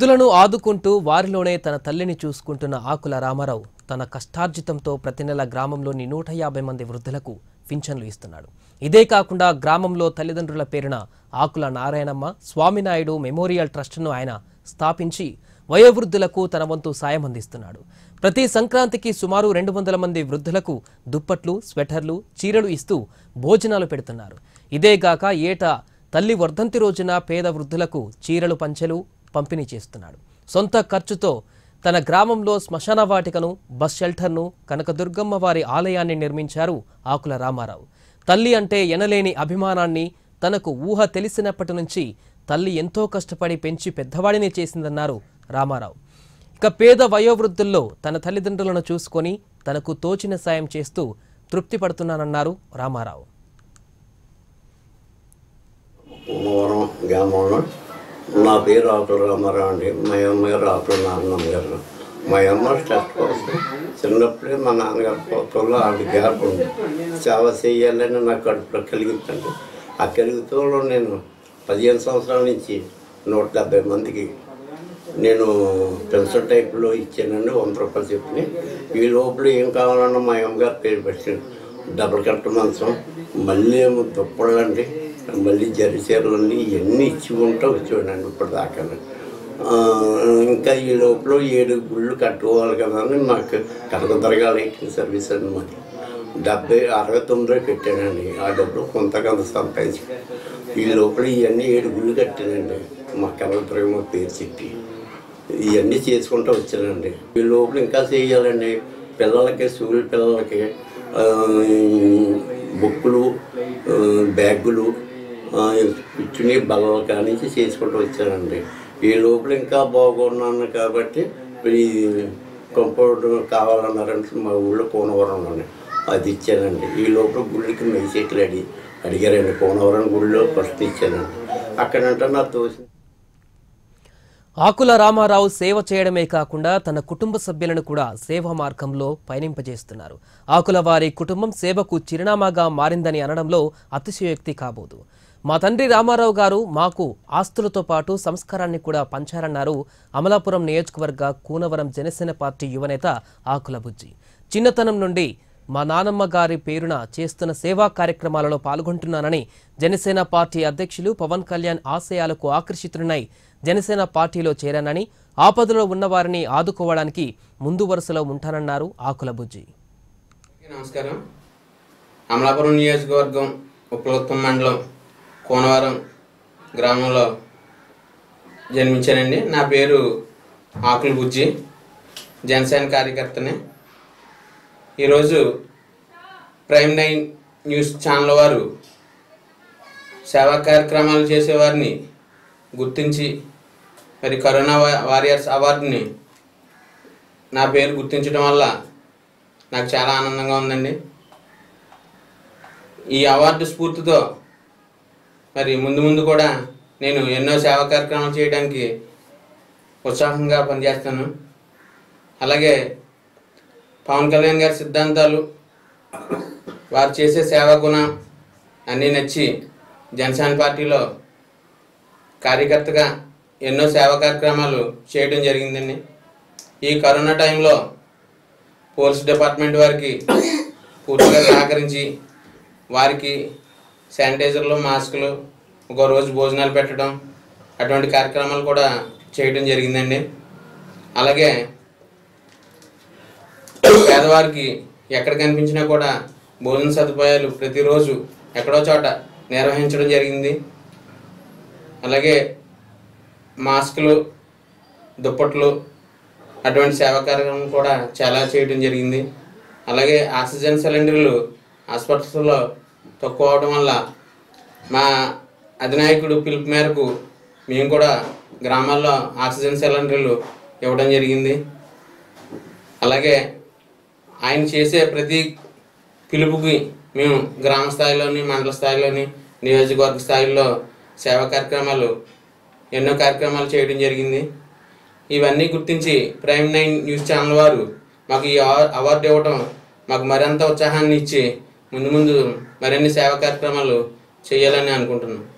వృద్ధులను ఆదుకుంటూ వారిలోనే తన తల్లిని చూసుకుంటున్న ఆకుల రామారావు తన కష్టార్జితంతో ప్రతి నెల గ్రామంలోని నూట యాభై మంది వృద్ధులకు పింఛన్లు ఇస్తున్నాడు ఇదే కాకుండా గ్రామంలో తల్లిదండ్రుల పేరున ఆకుల నారాయణమ్మ స్వామినాయుడు మెమోరియల్ ట్రస్టును ఆయన స్థాపించి వయోవృద్ధులకు తన వంతు సాయం అందిస్తున్నాడు ప్రతి సంక్రాంతికి సుమారు రెండు వందల మంది వృద్ధులకు దుప్పట్లు స్వెటర్లు చీరలు ఇస్తూ భోజనాలు పెడుతున్నారు ఇదేగాక ఏటా తల్లి వర్ధంతి రోజున పేద వృద్ధులకు చీరలు పంచెలు పంపిణీ చేస్తున్నాడు సొంత ఖర్చుతో తన గ్రామంలో శ్మశాన వాటికను బస్ షెల్టర్ను కనకదుర్గమ్మ వారి ఆలయాన్ని నిర్మించారు ఆకుల రామారావు తల్లి అంటే ఎనలేని అభిమానాన్ని తనకు ఊహ తెలిసినప్పటి నుంచి తల్లి ఎంతో కష్టపడి పెంచి పెద్దవాడిని చేసిందన్నారు రామారావు ఇక పేద వయోవృద్ధుల్లో తన తల్లిదండ్రులను చూసుకొని తనకు తోచిన సాయం చేస్తూ తృప్తి పడుతున్నానన్నారు రామారావు కుమ్మవరం గ్రామంలో నా పేరు ఆకుల రామారావు అండి మా అమ్మ గారు ఆకుల నాన్నమ్మ గారు మా అమ్మ స్టెప్ కోసం చిన్నప్పుడే మా నాన్నగారు పోతంలో ఆవిడ గ్యాప్ ఉంది సేవ చేయాలని నా కడుపులో కలిగిందండి ఆ కలుగుతంలో నేను పదిహేను సంవత్సరాల నుంచి నూట డెబ్బై మందికి నేను పెన్షన్ టైప్లో ఇచ్చానండి వంద రూపాయలు చెప్పి ఈ లోపల ఏం కావాలన్నా మా అమ్మగారు పేరు పెట్టాను డబుల్ కట్ట మంచం మళ్ళీ ఏమో దుప్పళ్ళండి మళ్ళీ జరి చీరలన్నీ ఇవన్నీ ఇచ్చి ఉంటా వచ్చేవాడండి ఇప్పటిదాకా ఇంకా ఈ లోపల ఏడు గుళ్ళు కట్టుకోవాలి కదా అని నాకు కనకదరగా లైటింగ్ సర్వీస్ అని మరి డెబ్బై అరవై తొమ్మిదిలో పెట్టానండి ఆ డబ్బులు కొంత కొంత సంపాదించి ఈ లోపల ఇవన్నీ ఏడు గుళ్ళు కట్టానండి మా కనకదరగమ్మ పేరు చెప్పి ఇవన్నీ చేసుకుంటూ వచ్చానండి ఈ లోపల ఇంకా చేయాలండి పిల్లలకి స్కూల్ పిల్లలకి ఆ, బుక్కులు ఆ, బ్యాగులు ఆ, కూర్చుని బల్లలు కానించి చేసుకుంటూ వచ్చానండి ఈ లోపల ఇంకా బాగున్నాను కాబట్టి ఈ కంపౌండర్ కావాలన్నారంటే మా ఊళ్ళో కోనవరంలోనే అది ఇచ్చానండి ఈ లోపల గుళ్ళకి మెయిసెట్లు అడిగి అడిగారండి కోనవరం గుళ్ళో ఫస్ట్ ఇచ్చానండి అక్కడంటే నా తోసి ఆకుల రామారావు సేవ చేయడమే కాకుండా తన కుటుంబ సభ్యులను కూడా సేవ మార్గంలో పయనింపజేస్తున్నారు ఆకుల వారి కుటుంబం సేవకు చిరునామాగా మారిందని అనడంలో అతిశయోక్తి కాబోదు మా తండ్రి రామారావు గారు మాకు ఆస్తులతో పాటు సంస్కారాన్ని కూడా పంచారన్నారు అమలాపురం నియోజకవర్గ కూనవరం జనసేన పార్టీ యువనేత ఆకుల బుజ్జి చిన్నతనం నుండి మా నానమ్మ గారి పేరున చేస్తున్న సేవా కార్యక్రమాలలో పాల్గొంటున్నానని జనసేన పార్టీ అధ్యక్షులు పవన్ కళ్యాణ్ ఆశయాలకు ఆకర్షితుడినై జనసేన పార్టీలో చేరానని ఆపదలో ఉన్నవారిని ఆదుకోవడానికి ముందు వరుసలో ఉంటానన్నారు ఆకుల బుజ్జి అందరికీ నమస్కారం అమలాపురం నియోజకవర్గం ఉప్పలత్తం మండలం కోనవరం గ్రామంలో జన్మించానండి నా పేరు ఆకుల బుజ్జి జనసేన కార్యకర్తని ఈరోజు ప్రైమ్ నైన్ న్యూస్ ఛానల్ వారు సేవా కార్యక్రమాలు చేసేవారిని గుర్తించి మరి కరోనా వా- వారియర్స్ అవార్డుని నా పేరు గుర్తించడం వల్ల నాకు చాలా ఆనందంగా ఉందండి ఈ అవార్డు స్ఫూర్తితో మరి ముందు ముందు కూడా నేను ఎన్నో సేవా కార్యక్రమాలు చేయడానికి ఉత్సాహంగా పనిచేస్తాను అలాగే పవన్ కళ్యాణ్ గారి సిద్ధాంతాలు వారు చేసే సేవా గుణం అన్నీ నచ్చి జనసేన పార్టీలో కార్యకర్తగా ఎన్నో సేవా కార్యక్రమాలు చేయడం జరిగిందండి ఈ కరోనా టైంలో పోలీస్ డిపార్ట్మెంట్ వారికి పూర్తిగా సహకరించి వారికి శానిటైజర్లు మాస్కులు ఒక రోజు భోజనాలు పెట్టడం అటువంటి కార్యక్రమాలు కూడా చేయడం జరిగిందండి అలాగే పేదవారికి ఎక్కడ కనిపించినా కూడా భోజన సదుపాయాలు ప్రతిరోజు ఎక్కడో చోట నిర్వహించడం జరిగింది అలాగే మాస్కులు దుప్పట్లు అటువంటి సేవా కార్యక్రమం కూడా చాలా చేయడం జరిగింది అలాగే ఆక్సిజన్ సిలిండర్లు హాస్పిటల్స్లో తక్కువ అవడం వల్ల మా అధినాయకుడు పిలుపు మేరకు మేము కూడా గ్రామాల్లో ఆక్సిజన్ సిలిండర్లు ఇవ్వడం జరిగింది అలాగే ఆయన చేసే ప్రతి పిలుపుకి మేము గ్రామ స్థాయిలోని మండల స్థాయిలోని నియోజకవర్గ స్థాయిలో సేవా కార్యక్రమాలు ఎన్నో కార్యక్రమాలు చేయడం జరిగింది ఇవన్నీ గుర్తించి ప్రైమ్ నైన్ న్యూస్ ఛానల్ వారు మాకు ఈ అవా- అవార్డు ఇవ్వడం మాకు మరింత ఉత్సాహాన్ని ఇచ్చి ముందు ముందు మరిన్ని సేవా కార్యక్రమాలు చేయాలని అనుకుంటున్నాం